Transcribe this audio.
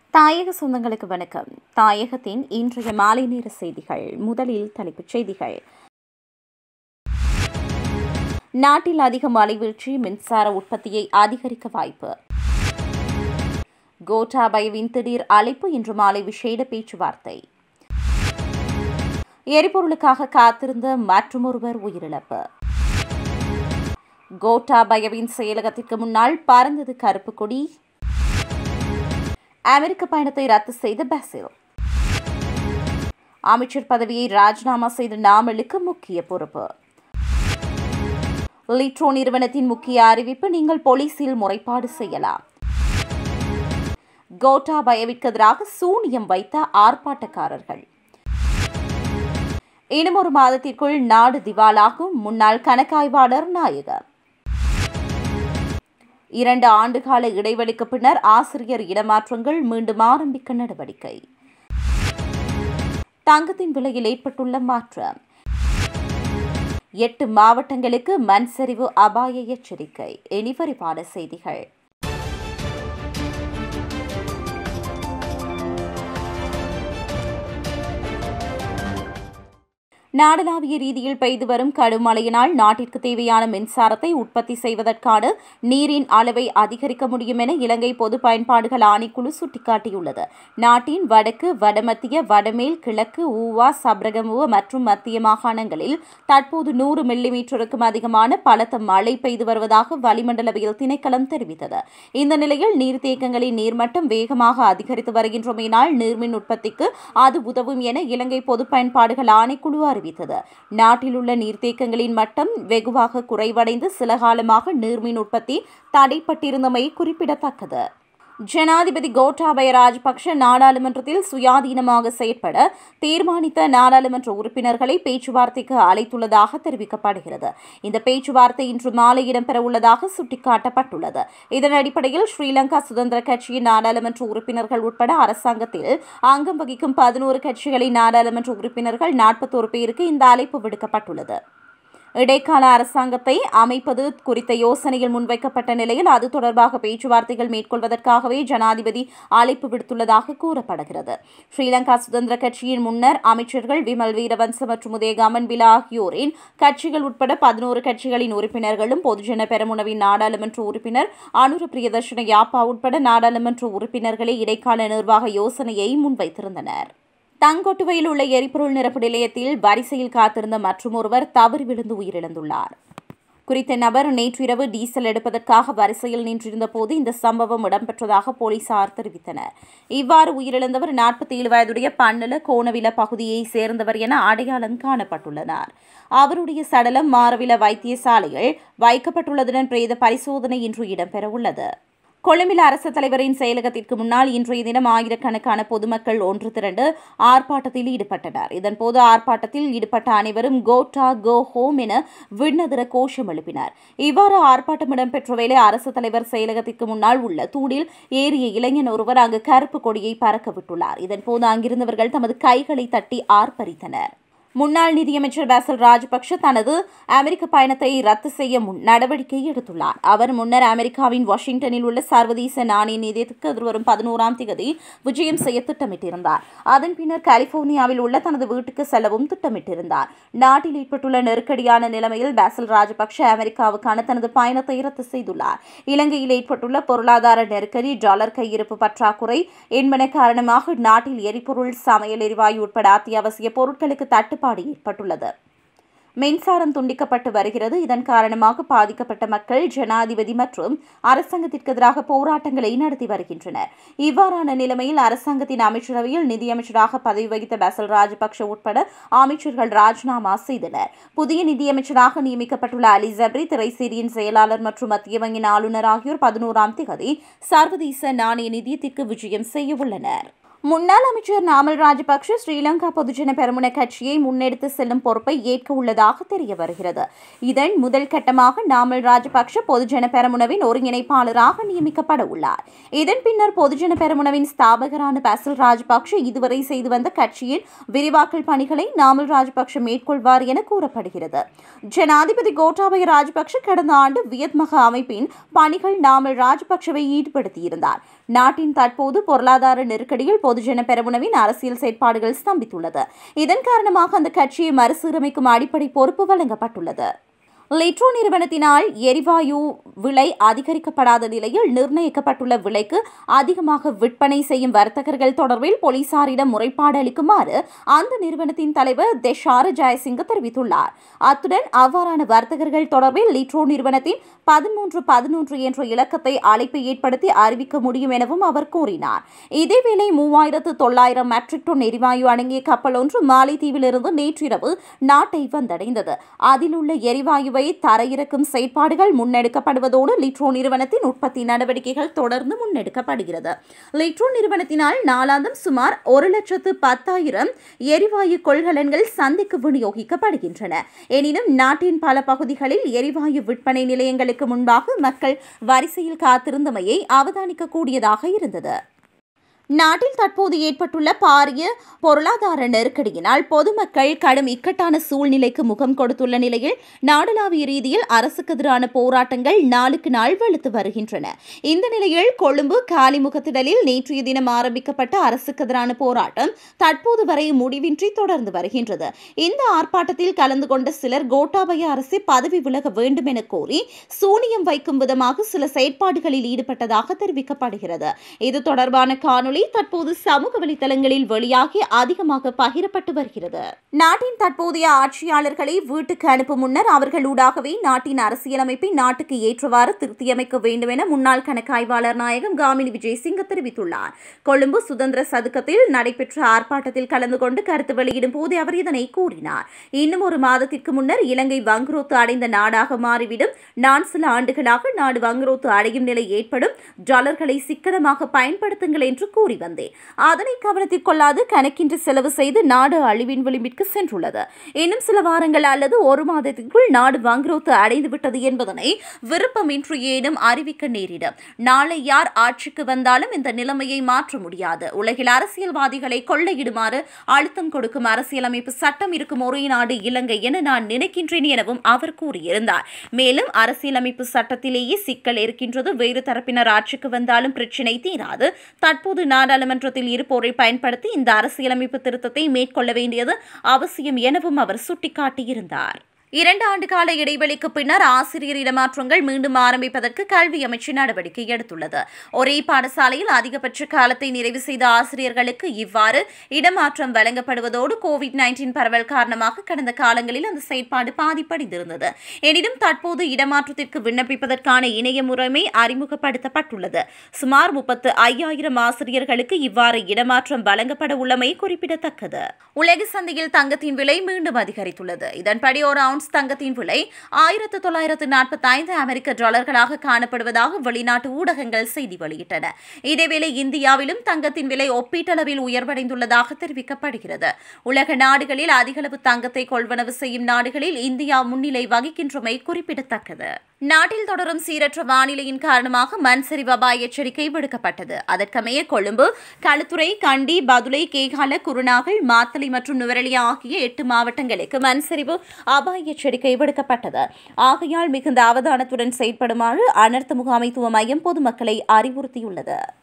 தாயக சொந்தங்களுக்கு வணக்கம் தாயகத்தின் இன்றைய மாலை நேர செய்திகள் முதலில் தலைப்புச் செய்திகள் நாட்டில் அதிக மழைவீழ்ச்சி மின்சார உற்பத்தியை அதிகரிக்க வாய்ப்பு கோட்டாபயவின் திடீர் அழைப்பு இன்று மாலை விசேட பேச்சுவார்த்தை எரிபொருளுக்காக காத்திருந்த மற்றொருவர் உயிரிழப்பு கோட்டாபயவின் செயலகத்திற்கு முன்னால் பறந்தது கருப்பு கொடி அமெரிக்க பயணத்தை ரத்து செய்த பசில் அமைச்சர் பதவியை ராஜினாமா செய்த நாமலுக்கு முக்கிய பொறுப்பு லிட்ரோ நிறுவனத்தின் முக்கிய அறிவிப்பு நீங்கள் போலீசில் முறைப்பாடு செய்யலாம் கோட்டாபயவிற்கு எதிராக சூனியம் வைத்த ஆர்ப்பாட்டக்காரர்கள் இன்னும் ஒரு மாதத்திற்குள் நாடு திவாலாகும் முன்னாள் கணக்காய்வாளர் நாயகர் இரண்டு ஆண்டுகால இடைவெளிக்கு பின்னர் ஆசிரியர் இடமாற்றங்கள் மீண்டும் ஆரம்பிக்க நடவடிக்கை தங்கத்தின் விலையில் ஏற்பட்டுள்ள மாற்றம் எட்டு மாவட்டங்களுக்கு மண் சரிவு அபாய எச்சரிக்கை இனி விரிவான செய்திகள் நாடளாவிய ரீதியில் பெய்து வரும் கடும் மழையினால் நாட்டிற்கு தேவையான மின்சாரத்தை உற்பத்தி செய்வதற்கான நீரின் அளவை அதிகரிக்க முடியும் என இலங்கை பொது பயன்பாடுகள் ஆணைக்குழு சுட்டிக்காட்டியுள்ளது நாட்டின் வடக்கு வடமத்திய வடமேல் கிழக்கு ஊவா சப்ரகமுவ மற்றும் மத்திய மாகாணங்களில் தற்போது நூறு மில்லிமீட்டருக்கும் அதிகமான பலத்த மழை பெய்து வருவதாக வளிமண்டலவியல் திணைக்களம் தெரிவித்தது இந்த நிலையில் நீர்த்தேக்கங்களின் நீர்மட்டம் வேகமாக அதிகரித்து வருகின்றமையினால் நீர்மின் உற்பத்திக்கு அது உதவும் என இலங்கை பொது பயன்பாடுகள் ஆணைக்குழு அறிவித்தது நாட்டில் உள்ள நீர்த்தேக்கங்களின் மட்டம் வெகுவாக குறைவடைந்து சில காலமாக நீர்மின் உற்பத்தி தடைப்பட்டிருந்தமை குறிப்பிடத்தக்கது ஜனாதிபதி கோட்டாபய ராஜபக்ஷ நாடாளுமன்றத்தில் சுயாதீனமாக செயற்பட தீர்மானித்த நாடாளுமன்ற உறுப்பினர்களை பேச்சுவார்த்தைக்கு அழைத்துள்ளதாக தெரிவிக்கப்படுகிறது இந்த பேச்சுவார்த்தை இன்று மாலை இடம்பெறவுள்ளதாக சுட்டிக்காட்டப்பட்டுள்ளது இதன் அடிப்படையில் ஸ்ரீலங்கா சுதந்திர கட்சியின் நாடாளுமன்ற உறுப்பினர்கள் உட்பட அரசாங்கத்தில் அங்கம் வகிக்கும் பதினோரு கட்சிகளின் நாடாளுமன்ற உறுப்பினர்கள் நாற்பத்தோரு பேருக்கு இந்த அழைப்பு விடுக்கப்பட்டுள்ளது இடைக்கால அரசாங்கத்தை அமைப்பது குறித்த யோசனையில் முன்வைக்கப்பட்ட நிலையில் அது தொடர்பாக பேச்சுவார்த்தைகள் மேற்கொள்வதற்காகவே ஜனாதிபதி அழைப்பு விடுத்துள்ளதாக கூறப்படுகிறது ஸ்ரீலங்கா சுதந்திர கட்சியின் முன்னர் அமைச்சர்கள் விமல் வீரவன்ச மற்றும் உதயகாமன் பிலா ஆகியோரின் கட்சிகள் உட்பட பதினோரு கட்சிகளின் உறுப்பினர்களும் பொதுஜன பெரமுனவின் நாடாளுமன்ற உறுப்பினர் அனுர பிரியதர்ஷன யாப்பா உட்பட நாடாளுமன்ற உறுப்பினர்களே இடைக்கால நிர்வாக யோசனையை முன்வைத்திருந்தனர் தங்கொட்டுவையில் உள்ள எரிபொருள் நிரப்பு நிலையத்தில் வரிசையில் காத்திருந்த மற்றொருவர் தவறி விழுந்து உயிரிழந்துள்ளார் குறித்த நபர் நேற்றிரவு டீசல் எடுப்பதற்காக வரிசையில் நின்றிருந்த போது இந்த சம்பவம் இடம்பெற்றதாக போலீசார் தெரிவித்தனர் இவ்வாறு உயிரிழந்தவர் நாற்பத்தி ஏழு வயதுடைய பன்னல கோணவில பகுதியை சேர்ந்தவர் என அடையாளம் காணப்பட்டுள்ளனர் அவருடைய சடலம் மாரவில வைத்தியசாலையில் வைக்கப்பட்டுள்ளதுடன் பிரேத பரிசோதனை இன்று இடம்பெறவுள்ளது கொழும்பில் அரசு தலைவரின் செயலகத்திற்கு முன்னால் இன்றைய தினம் ஆயிரக்கணக்கான பொதுமக்கள் ஒன்று திரண்டு ஆர்ப்பாட்டத்தில் ஈடுபட்டனர் இதன்போது ஆர்ப்பாட்டத்தில் ஈடுபட்ட அனைவரும் கோட்டா கோ ஹோம் என விண்ணதிர கோஷம் எழுப்பினர் இவ்வாறு ஆர்ப்பாட்டம் இடம்பெற்ற வேளை அரசு தலைவர் செயலகத்திற்கு முன்னால் உள்ள தூணில் ஏறிய இளைஞன் ஒருவர் அங்கு கருப்பு கொடியை பறக்க விட்டுள்ளார் இதன்போது அங்கிருந்தவர்கள் தமது கைகளை தட்டி ஆர்ப்பரித்தனர் முன்னாள் நிதியமைச்சர் பாசல் ராஜபக்ஷ தனது அமெரிக்க பயணத்தை ரத்து செய்ய முன் நடவடிக்கை எடுத்துள்ளார் அவர் முன்னர் அமெரிக்காவின் வாஷிங்டனில் உள்ள சர்வதேச நாணய நிதியத்துக்கு எதிர்வரும் பதினோராம் தேதி விஜயம் செய்ய திட்டமிட்டிருந்தார் அதன் பின்னர் கலிபோர்னியாவில் உள்ள தனது வீட்டுக்கு செல்லவும் திட்டமிட்டிருந்தார் நாட்டில் ஏற்பட்டுள்ள நெருக்கடியான நிலைமையில் பாசல் ராஜபக்ஷ அமெரிக்காவுக்கான தனது பயணத்தை ரத்து செய்துள்ளார் இலங்கையில் ஏற்பட்டுள்ள பொருளாதார நெருக்கடி டாலர் கையிருப்பு பற்றாக்குறை என்பன காரணமாக நாட்டில் எரிபொருள் சமையல் எரிவாயு உட்பட அத்தியாவசிய பொருட்களுக்கு தட்டு தட்டுப்பாடு ஏற்பட்டுள்ளது மின்சாரம் துண்டிக்கப்பட்டு வருகிறது இதன் காரணமாக பாதிக்கப்பட்ட மக்கள் ஜனாதிபதி மற்றும் அரசாங்கத்திற்கு எதிராக போராட்டங்களை நடத்தி வருகின்றனர் இவ்வாறான நிலைமையில் அரசாங்கத்தின் அமைச்சரவையில் நிதியமைச்சராக பதவி வகித்த பசல் ராஜபக்ஷ உட்பட அமைச்சர்கள் ராஜினாமா செய்தனர் புதிய நிதியமைச்சராக நியமிக்கப்பட்டுள்ள அலி ஜப்ரி திரைசேரியின் செயலாளர் மற்றும் மத்திய வங்கியின் ஆளுநர் ஆகியோர் பதினோராம் தேதி சர்வதேச நாணய நிதியத்திற்கு விஜயம் செய்ய உள்ளனர் முன்னாள் அமைச்சர் நாமல் ராஜபக்ஷ ஸ்ரீலங்கா பொதுஜன பெரமுன கட்சியை முன்னெடுத்து செல்லும் பொறுப்பை ஏற்க உள்ளதாக தெரிய வருகிறது இதன் முதல் கட்டமாக நாமல் ராஜபக்ஷ பொதுஜன பெரமுனவின் ஒருங்கிணைப்பாளராக நியமிக்கப்பட உள்ளார் இதன் பின்னர் பொதுஜன பெரமுனவின் ஸ்தாபகரான பசில் ராஜபக்ஷ இதுவரை செய்து வந்த கட்சியின் விரிவாக்கல் பணிகளை நாமல் ராஜபக்ஷ மேற்கொள்வார் என கூறப்படுகிறது ஜனாதிபதி கோட்டாபய ராஜபக்ஷ கடந்த ஆண்டு வியத்மக அமைப்பின் பணிகள் நாமல் ராஜபக்ஷவை ஈடுபடுத்தியிருந்தார் நாட்டின் தற்போது பொருளாதார நெருக்கடியில் பொதுஜன பெரமுனவின் அரசியல் செயற்பாடுகள் ஸ்தம்பித்துள்ளது இதன் காரணமாக அந்த கட்சியை மறுசீரமைக்கும் அடிப்படை பொறுப்பு வழங்கப்பட்டுள்ளது லிட்ரோ நிறுவனத்தினால் எரிவாயு விலை அதிகரிக்கப்படாத நிலையில் நிர்ணயிக்கப்பட்டுள்ள விலைக்கு அதிகமாக விற்பனை செய்யும் வர்த்தகர்கள் தொடர்பில் போலீசாரிடம் முறைப்பாடு அளிக்குமாறு அந்த நிறுவனத்தின் தலைவர் தெஷார ஜெயசிங்க தெரிவித்துள்ளார் அத்துடன் அவ்வாறான வர்த்தகர்கள் தொடர்பில் லிட்ரோ நிறுவனத்தின் பதிமூன்று பதினொன்று என்ற இலக்கத்தை அழைப்பு ஏற்படுத்தி அறிவிக்க முடியும் எனவும் அவர் கூறினார் இதேவேளை மூவாயிரத்து தொள்ளாயிரம் மெட்ரிக் டன் எரிவாயு அடங்கிய கப்பல் ஒன்று மாலைத்தீவிலிருந்து நேற்றிரவு நாட்டை வந்தடைந்தது அதில் உள்ள எரிவாயுவை தரையிறக்கும் செயற்பாடுகள் முன்னெடுக்கப்படுவதோடு லிட்ரோ நிறுவனத்தின் உற்பத்தி நடவடிக்கைகள் தொடர்ந்து முன்னெடுக்கப்படுகிறது லிட்ரோ நிறுவனத்தினால் நாளாந்தம் சுமார் ஒரு லட்சத்து பத்தாயிரம் எரிவாயு கொள்கலன்கள் சந்தைக்கு விநியோகிக்கப்படுகின்றன எனினும் நாட்டின் பல பகுதிகளில் எரிவாயு விற்பனை நிலையங்களுக்கு முன்பாக மக்கள் வரிசையில் காத்திருந்தமையை அவதானிக்கக்கூடியதாக இருந்தது நாட்டில் தற்போது ஏற்பட்டுள்ள பாரிய பொருளாதார நெருக்கடியினால் பொதுமக்கள் கடும் இக்கட்டான சூழ்நிலைக்கு முகம் கொடுத்துள்ள நிலையில் நாடளாவிய ரீதியில் அரசுக்கு எதிரான போராட்டங்கள் நாளுக்கு நாள் வலுத்து வருகின்றன இந்த நிலையில் கொழும்பு காலிமுகத்திடலில் நேற்றைய தினம் ஆரம்பிக்கப்பட்ட அரசுக்கு எதிரான போராட்டம் தற்போது வரை முடிவின்றி தொடர்ந்து வருகின்றது இந்த ஆர்ப்பாட்டத்தில் கலந்து கொண்ட சிலர் கோட்டாபய அரசை பதவி விலக வேண்டும் என கோரி சூனியம் வைக்கும் விதமாக சில செயற்பாடுகளில் ஈடுபட்டதாக தெரிவிக்கப்படுகிறது இது தொடர்பான காணொலி தற்போது சமூக வலைதளங்களில் வெளியாகி அதிகமாக பகிரப்பட்டு வருகிறது நாட்டின் தற்போதைய ஆட்சியாளர்களை வீட்டுக்கு அனுப்பும் முன்னர் அவர்களூடாகவே நாட்டின் அரசியலமைப்பை நாட்டுக்கு ஏற்றவாறு திருத்தியமைக்க வேண்டும் என முன்னாள் கணக்காய்வாளர் நாயகம் காமினி விஜயசிங்க தெரிவித்துள்ளார் கொழும்பு சுதந்திர சதுக்கத்தில் நடைபெற்ற ஆர்ப்பாட்டத்தில் கலந்து கொண்டு கருத்து வெளியிடும் போது அவர் இதனை கூறினார் இன்னும் ஒரு மாதத்திற்கு முன்னர் இலங்கை வங்குரோத்து அடைந்த நாடாக மாறிவிடும் நான் சில ஆண்டுகளாக நாடு வங்குரோத்து அடையும் நிலை ஏற்படும் டாலர்களை சிக்கனமாக பயன்படுத்துங்கள் என்று கூறி வந்தேன் அதனை கவனத்தில் கொள்ளாது கணக்கின்றி செலவு செய்து நாடு அழிவின் விளிம்பிற்கு சென்றுள்ளது இன்னும் சில வாரங்கள் அல்லது ஒரு மாதத்திற்குள் நாடு வங்குரோத்து அடைந்து விட்டது என்பதனை விருப்பமின்றி ஏனும் அறிவிக்க நேரிடும் நாளை யார் ஆட்சிக்கு வந்தாலும் இந்த நிலைமையை மாற்ற முடியாது உலகில் அரசியல்வாதிகளை கொள்ளையிடுமாறு அழுத்தம் கொடுக்கும் அரசியலமைப்பு சட்டம் இருக்கும் ஒரே நாடு இலங்கை என நான் நினைக்கின்றேன் எனவும் அவர் கூறியிருந்தார் மேலும் அரசியலமைப்பு சட்டத்திலேயே சிக்கல் இருக்கின்றது வேறு தரப்பினர் ஆட்சிக்கு வந்தாலும் பிரச்சினை தீராது தற்போது நாடாளுமன்றத்தில் இருப்போரை பயன்படுத்தி இந்த அரசியலமைப்பு திருத்தத்தை மேற்கொள்ள வேண்டியது அவசியம் எனவும் அவர் சுட்டிக்காட்டியிருந்தார் இரண்டு ஆண்டு கால இடைவெளிக்கு பின்னர் ஆசிரியர் இடமாற்றங்கள் மீண்டும் ஆரம்பிப்பதற்கு கல்வி அமைச்சு நடவடிக்கை எடுத்துள்ளது ஒரே பாடசாலையில் அதிகபட்ச காலத்தை நிறைவு செய்த ஆசிரியர்களுக்கு இவ்வாறு இடமாற்றம் வழங்கப்படுவதோடு கோவிட் நைன்டீன் பரவல் காரணமாக கடந்த காலங்களில் அந்த செயற்பாடு பாதிப்படைந்திருந்தது எனினும் தற்போது இடமாற்றத்திற்கு விண்ணப்பிப்பதற்கான இணைய முறைமை அறிமுகப்படுத்தப்பட்டுள்ளது சுமார் முப்பத்து ஐயாயிரம் ஆசிரியர்களுக்கு இவ்வாறு இடமாற்றம் வழங்கப்பட உள்ளமை குறிப்பிடத்தக்கது உலக சந்தையில் தங்கத்தின் விலை மீண்டும் அதிகரித்துள்ளது இதன்படி ஒரு அவுன்ஸ் தங்கத்தின் விலை ஆயிரத்து தொள்ளாயிரத்து நாற்பத்தி ஐந்து அமெரிக்க டாலர்களாக காணப்படுவதாக வெளிநாட்டு ஊடகங்கள் செய்தி வெளியிட்டன இதேவேளை இந்தியாவிலும் தங்கத்தின் விலை ஒப்பீட்டளவில் உயர்வடைந்துள்ளதாக தெரிவிக்கப்படுகிறது உலக நாடுகளில் அதிகளவு தங்கத்தை கொள்வனவு செய்யும் நாடுகளில் இந்தியா முன்னிலை வகிக்கின்றமை குறிப்பிடத்தக்கது நாட்டில் தொடரும் சீரற்ற வானிலையின் காரணமாக மண் சரிவு அபாய எச்சரிக்கை விடுக்கப்பட்டது அதற்கமைய கொழும்பு களுத்துறை கண்டி பதுளை கேகால குருநாகல் மாத்தளை மற்றும் நுவரெலியா ஆகிய எட்டு மாவட்டங்களுக்கு மண் சரிவு அபாய எச்சரிக்கை விடுக்கப்பட்டது ஆகையால் மிகுந்த அவதானத்துடன் செயற்படுமாறு அனர்த்த முகாமைத்துவ மையம் பொதுமக்களை அறிவுறுத்தியுள்ளது